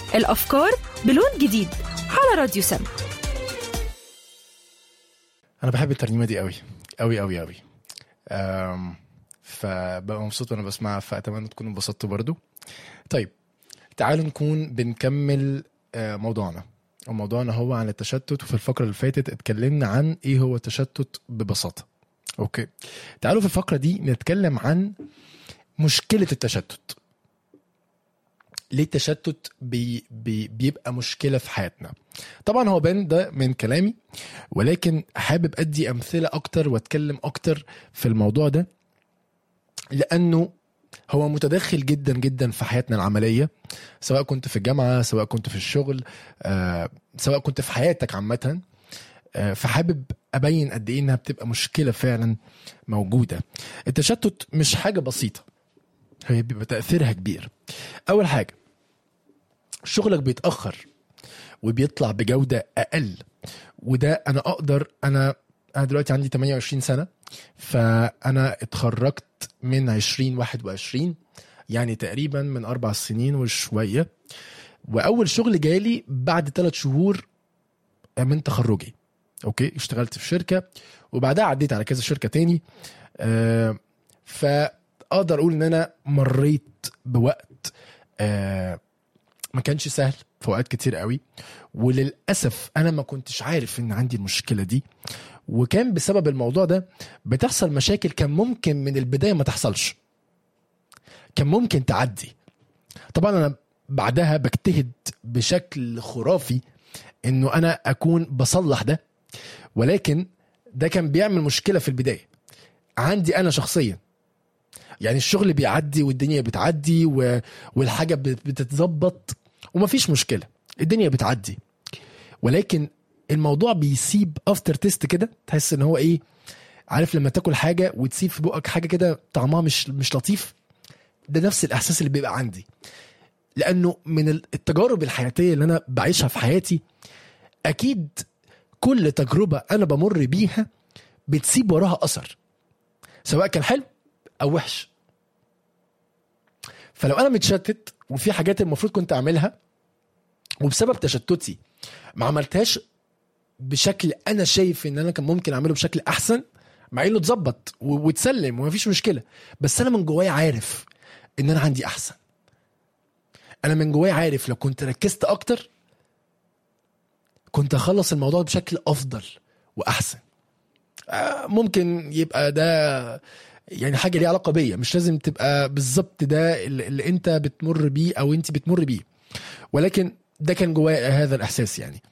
الأفكار بلون جديد على راديو سم انا بحب الترنيمه دي قوي قوي قوي قوي أم، فببقى مبسوط وانا بسمعها فاتمنى تكونوا انبسطتوا برضو طيب تعالوا نكون بنكمل آه، موضوعنا وموضوعنا هو عن التشتت وفي الفقره اللي فاتت اتكلمنا عن ايه هو التشتت ببساطه اوكي تعالوا في الفقره دي نتكلم عن مشكله التشتت ليه التشتت بي بي بيبقى مشكله في حياتنا طبعا هو بان ده من كلامي ولكن حابب ادي امثله اكتر واتكلم اكتر في الموضوع ده لانه هو متدخل جدا جدا في حياتنا العمليه سواء كنت في الجامعه سواء كنت في الشغل آه، سواء كنت في حياتك عامه آه، فحابب ابين قد ايه انها بتبقى مشكله فعلا موجوده التشتت مش حاجه بسيطه هي بيبقى تاثيرها كبير اول حاجه شغلك بيتاخر وبيطلع بجوده اقل وده انا اقدر انا انا دلوقتي عندي 28 سنه فانا اتخرجت من 2021 يعني تقريبا من اربع سنين وشويه واول شغل جالي بعد ثلاث شهور من تخرجي اوكي اشتغلت في شركه وبعدها عديت على كذا شركه تاني آه فاقدر اقول ان انا مريت بوقت آه ما كانش سهل في اوقات كتير قوي وللاسف انا ما كنتش عارف ان عندي المشكله دي وكان بسبب الموضوع ده بتحصل مشاكل كان ممكن من البدايه ما تحصلش كان ممكن تعدي طبعا انا بعدها بجتهد بشكل خرافي انه انا اكون بصلح ده ولكن ده كان بيعمل مشكله في البدايه عندي انا شخصيا يعني الشغل بيعدي والدنيا بتعدي و... والحاجه بت- بتتظبط ومفيش مشكله الدنيا بتعدي ولكن الموضوع بيسيب افتر تيست كده تحس ان هو ايه عارف لما تاكل حاجه وتسيب في بقك حاجه كده طعمها مش مش لطيف ده نفس الاحساس اللي بيبقى عندي لانه من التجارب الحياتيه اللي انا بعيشها في حياتي اكيد كل تجربه انا بمر بيها بتسيب وراها اثر سواء كان حلو او وحش فلو انا متشتت وفي حاجات المفروض كنت اعملها وبسبب تشتتي ما عملتهاش بشكل انا شايف ان انا كان ممكن اعمله بشكل احسن مع انه اتظبط و- واتسلم ومفيش مشكله بس انا من جوايا عارف ان انا عندي احسن انا من جوايا عارف لو كنت ركزت اكتر كنت اخلص الموضوع بشكل افضل واحسن آه، ممكن يبقى ده يعني حاجه ليها علاقه بيا مش لازم تبقى بالظبط ده اللي اللي انت بتمر بيه او انت بتمر بيه ولكن ده كان جوايا هذا الاحساس يعني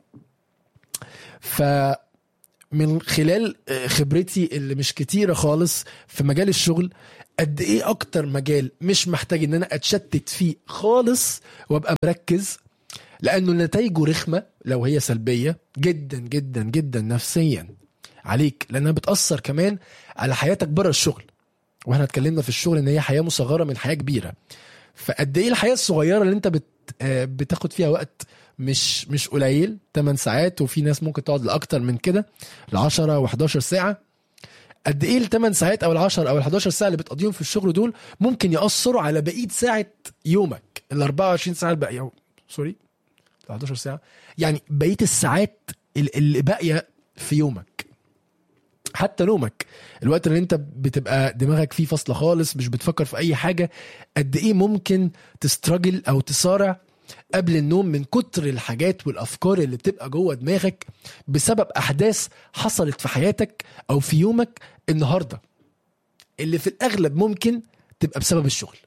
ف من خلال آه، خبرتي اللي مش كتيره خالص في مجال الشغل قد ايه اكتر مجال مش محتاج ان انا اتشتت فيه خالص وابقى مركز لانه نتائجه رخمه لو هي سلبيه جدا جدا جدا نفسيا عليك لانها بتاثر كمان على حياتك بره الشغل واحنا اتكلمنا في الشغل ان هي حياه مصغره من حياه كبيره فقد ايه الحياه الصغيره اللي انت بت آه، بتاخد فيها وقت مش مش قليل 8 ساعات وفي ناس ممكن تقعد لاكتر من كده ل 10 و11 ساعه قد ايه ال 8 ساعات او ال 10 او ال 11 ساعه اللي بتقضيهم في الشغل دول ممكن ياثروا على بقيه ساعه يومك ال 24 ساعه الباقيه أو سوري ال 11 ساعه يعني بقيه الساعات ال- اللي باقيه في يومك حتى نومك الوقت اللي انت بتبقى دماغك فيه فاصله خالص مش بتفكر في اي حاجه قد ايه ممكن تستراجل او تصارع قبل النوم من كتر الحاجات والافكار اللي بتبقى جوه دماغك بسبب احداث حصلت في حياتك او في يومك النهارده اللي في الاغلب ممكن تبقى بسبب الشغل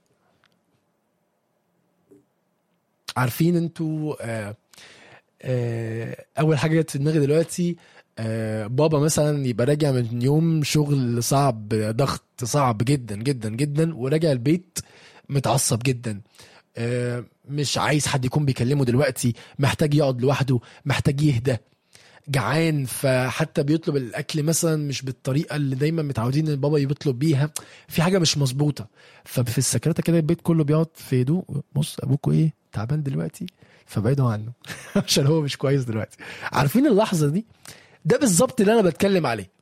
عارفين انتوا آه آه اول حاجه جت في دماغي دلوقتي آه بابا مثلا يبقى راجع من يوم شغل صعب ضغط صعب جدا جدا جدا وراجع البيت متعصب جدا آه مش عايز حد يكون بيكلمه دلوقتي محتاج يقعد لوحده محتاج يهدى جعان فحتى بيطلب الاكل مثلا مش بالطريقه اللي دايما متعودين ان بابا يطلب بيها في حاجه مش مظبوطه ففي السكرته كده البيت كله بيقعد في هدوء بص ابوكوا ايه تعبان دلوقتي فبعدوا عنه عشان هو مش كويس دلوقتي عارفين اللحظه دي ده بالظبط اللي انا بتكلم عليه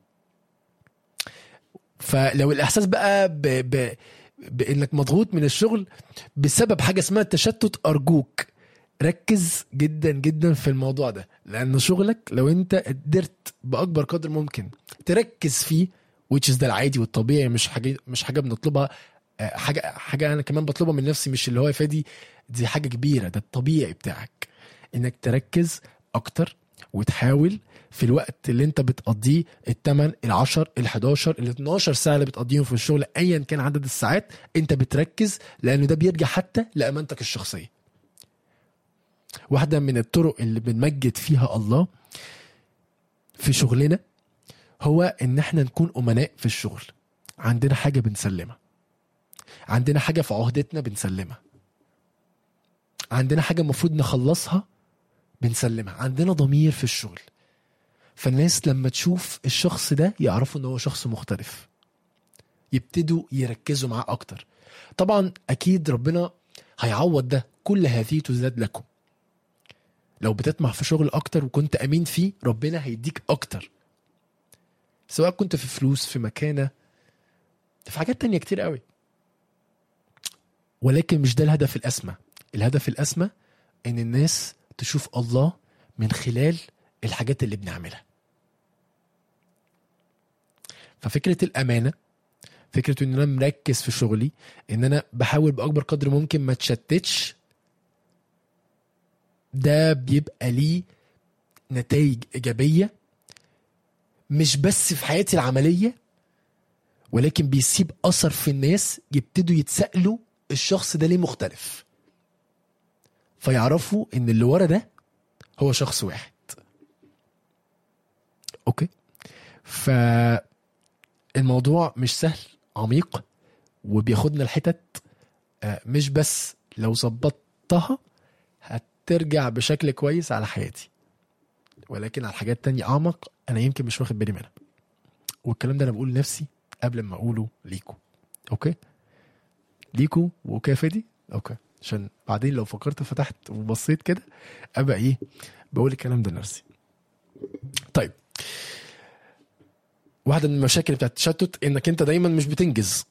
فلو الاحساس بقى ب... ب... بانك مضغوط من الشغل بسبب حاجه اسمها التشتت ارجوك ركز جدا جدا في الموضوع ده لان شغلك لو انت قدرت باكبر قدر ممكن تركز فيه which is ده العادي والطبيعي مش حاجه مش حاجه بنطلبها آه، حاجه حاجه انا كمان بطلبها من نفسي مش اللي هو يا فادي دي حاجه كبيره ده الطبيعي بتاعك انك تركز اكتر وتحاول في الوقت اللي انت بتقضيه الثمان ال10 ال11 ال12 ساعه اللي بتقضيهم في الشغل ايا كان عدد الساعات انت بتركز لانه ده بيرجع حتى لامانتك الشخصيه واحده من الطرق اللي بنمجد فيها الله في شغلنا هو ان احنا نكون امناء في الشغل عندنا حاجه بنسلمها عندنا حاجه في عهدتنا بنسلمها عندنا حاجه المفروض نخلصها بنسلمها عندنا ضمير في الشغل فالناس لما تشوف الشخص ده يعرفوا ان هو شخص مختلف يبتدوا يركزوا معاه اكتر طبعا اكيد ربنا هيعوض ده كل هذه تزداد لكم لو بتطمع في شغل اكتر وكنت امين فيه ربنا هيديك اكتر سواء كنت في فلوس في مكانه في حاجات تانية كتير قوي ولكن مش ده الهدف الاسمى الهدف الاسمى ان الناس تشوف الله من خلال الحاجات اللي بنعملها ففكره الامانه فكره ان انا مركز في شغلي ان انا بحاول باكبر قدر ممكن ما تشتتش ده بيبقى ليه نتائج ايجابيه مش بس في حياتي العمليه ولكن بيسيب اثر في الناس يبتدوا يتسالوا الشخص ده ليه مختلف فيعرفوا ان اللي ورا ده هو شخص واحد اوكي ف الموضوع مش سهل عميق وبياخدنا لحتت آه، مش بس لو ظبطتها هترجع بشكل كويس على حياتي ولكن على حاجات تانية أعمق أنا يمكن مش واخد بالي منها والكلام ده أنا بقول لنفسي قبل ما أقوله ليكو أوكي ليكو وأوكي فادي أوكي عشان بعدين لو فكرت فتحت وبصيت كده أبقى إيه بقول الكلام ده لنفسي طيب واحده من المشاكل بتاعت التشتت انك انت دايما مش بتنجز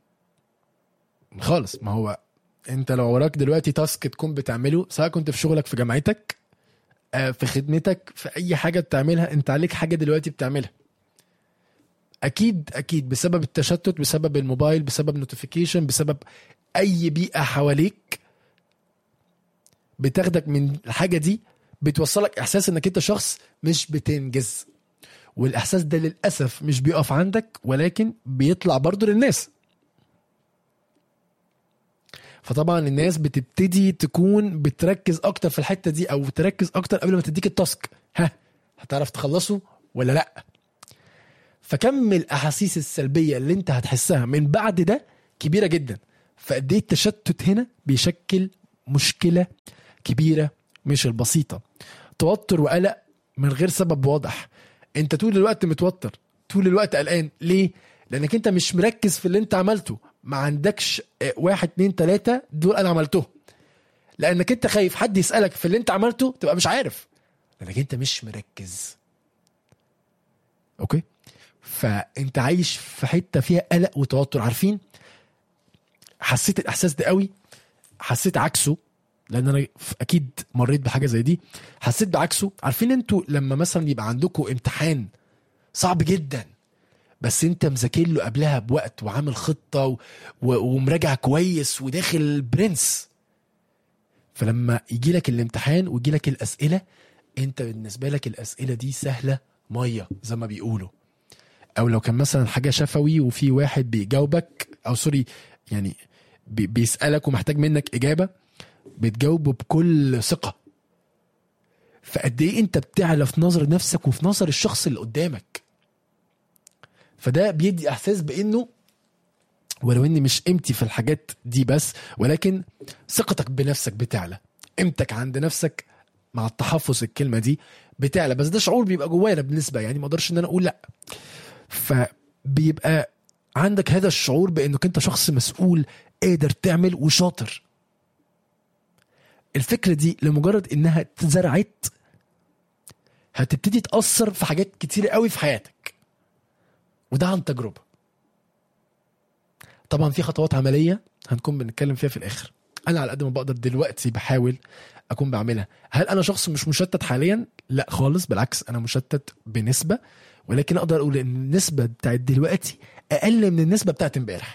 خالص ما هو انت لو وراك دلوقتي تاسك تكون بتعمله سواء كنت في شغلك في جامعتك آه، في خدمتك في اي حاجه بتعملها انت عليك حاجه دلوقتي بتعملها اكيد اكيد بسبب التشتت بسبب الموبايل بسبب نوتيفيكيشن بسبب اي بيئه حواليك بتاخدك من الحاجه دي بتوصلك احساس انك انت شخص مش بتنجز والاحساس ده للاسف مش بيقف عندك ولكن بيطلع برضه للناس فطبعا الناس بتبتدي تكون بتركز اكتر في الحته دي او تركز اكتر قبل ما تديك التاسك ها هتعرف تخلصه ولا لا فكم الاحاسيس السلبيه اللي انت هتحسها من بعد ده كبيره جدا فقد ايه التشتت هنا بيشكل مشكله كبيره مش البسيطه توتر وقلق من غير سبب واضح انت طول الوقت متوتر طول الوقت قلقان ليه لانك انت مش مركز في اللي انت عملته ما عندكش اه، واحد اتنين تلاتة دول انا عملتهم لانك انت خايف حد يسألك في اللي انت عملته تبقى مش عارف لانك انت مش مركز اوكي فانت عايش في حتة فيها قلق وتوتر عارفين حسيت الاحساس ده قوي حسيت عكسه لان انا ف- اكيد مريت بحاجه زي دي حسيت بعكسه عارفين انتوا لما مثلا يبقى عندكم امتحان صعب جدا بس انت مذاكر له قبلها بوقت وعامل خطه و... و... ومراجع كويس وداخل برنس فلما يجي لك الامتحان ويجي لك الاسئله انت بالنسبه لك الاسئله دي سهله ميه زي ما بيقولوا او لو كان مثلا حاجه شفوي وفي واحد بيجاوبك او سوري يعني بي... بيسالك ومحتاج منك اجابه بتجاوبه بكل ثقه فقد ايه انت بتعلى في نظر نفسك وفي نظر الشخص اللي قدامك فده بيدي احساس بانه ولو اني مش قيمتي في الحاجات دي بس ولكن ثقتك بنفسك بتعلى قيمتك عند نفسك مع التحفظ الكلمه دي بتعلى بس ده شعور بيبقى جوانا بالنسبه يعني ما اقدرش ان انا اقول لا فبيبقى عندك هذا الشعور بانك انت شخص مسؤول قادر تعمل وشاطر الفكره دي لمجرد انها اتزرعت هتبتدي تاثر في حاجات كتير قوي في حياتك وده عن تجربه طبعا في خطوات عمليه هنكون بنتكلم فيها في الاخر انا على قد ما بقدر دلوقتي بحاول اكون بعملها هل انا شخص مش مشتت حاليا لا خالص بالعكس انا مشتت بنسبه ولكن اقدر اقول ان النسبه بتاعت دلوقتي اقل من النسبه بتاعت امبارح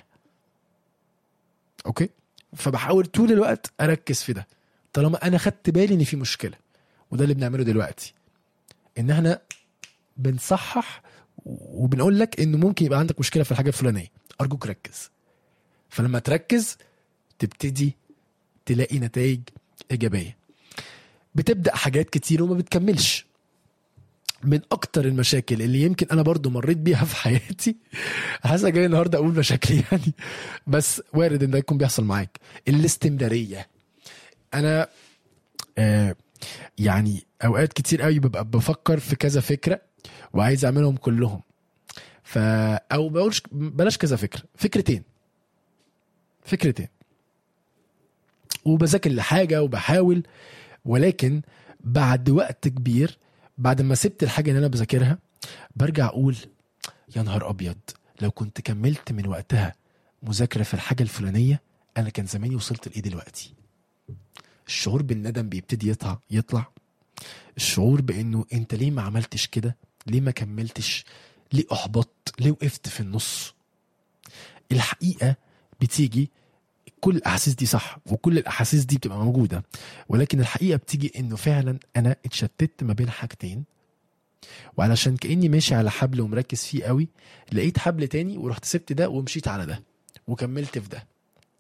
اوكي فبحاول طول الوقت اركز في ده طالما انا خدت بالي ان في مشكله وده اللي بنعمله دلوقتي ان احنا بنصحح وبنقول لك انه ممكن يبقى عندك مشكله في الحاجه الفلانيه ارجوك ركز فلما تركز تبتدي تلاقي نتائج ايجابيه بتبدا حاجات كتير وما بتكملش من اكتر المشاكل اللي يمكن انا برضو مريت بيها في حياتي حاسس جاي النهارده اقول مشاكلي يعني بس وارد ان ده يكون بيحصل معاك الاستمراريه انا آه يعني اوقات كتير قوي ببقى بفكر في كذا فكره وعايز اعملهم كلهم ف او بقولش بلاش كذا فكره فكرتين فكرتين وبذاكر لحاجه وبحاول ولكن بعد وقت كبير بعد ما سبت الحاجه اللي انا بذاكرها برجع اقول يا نهار ابيض لو كنت كملت من وقتها مذاكره في الحاجه الفلانيه انا كان زماني وصلت لايه دلوقتي الشعور بالندم بيبتدي يطلع يطلع الشعور بانه انت ليه ما عملتش كده ليه ما كملتش ليه احبطت ليه وقفت في النص الحقيقه بتيجي كل الاحاسيس دي صح وكل الاحاسيس دي بتبقى موجوده ولكن الحقيقه بتيجي انه فعلا انا اتشتت ما بين حاجتين وعلشان كاني ماشي على حبل ومركز فيه قوي لقيت حبل تاني ورحت سبت ده ومشيت على ده وكملت في ده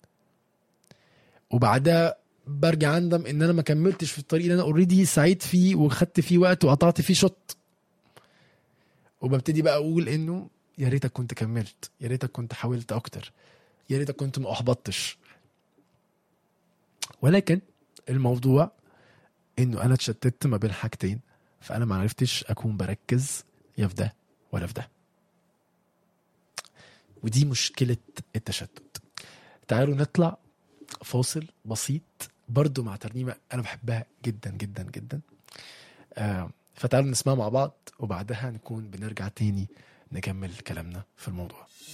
وبعدها برجع اندم ان انا ما كملتش في الطريق اللي انا اوريدي سعيد فيه وخدت فيه وقت وقطعت فيه شوط وببتدي بقى اقول انه يا ريتك كنت كملت يا ريتك كنت حاولت اكتر يا ريتك كنت ما احبطتش ولكن الموضوع انه انا اتشتت ما بين حاجتين فانا ما عرفتش اكون بركز يا في ده ولا في ده ودي مشكله التشتت تعالوا نطلع فاصل بسيط برضو مع ترنيمه انا بحبها جدا جدا جدا آه فتعالوا نسمعها مع بعض وبعدها نكون بنرجع تاني نكمل كلامنا في الموضوع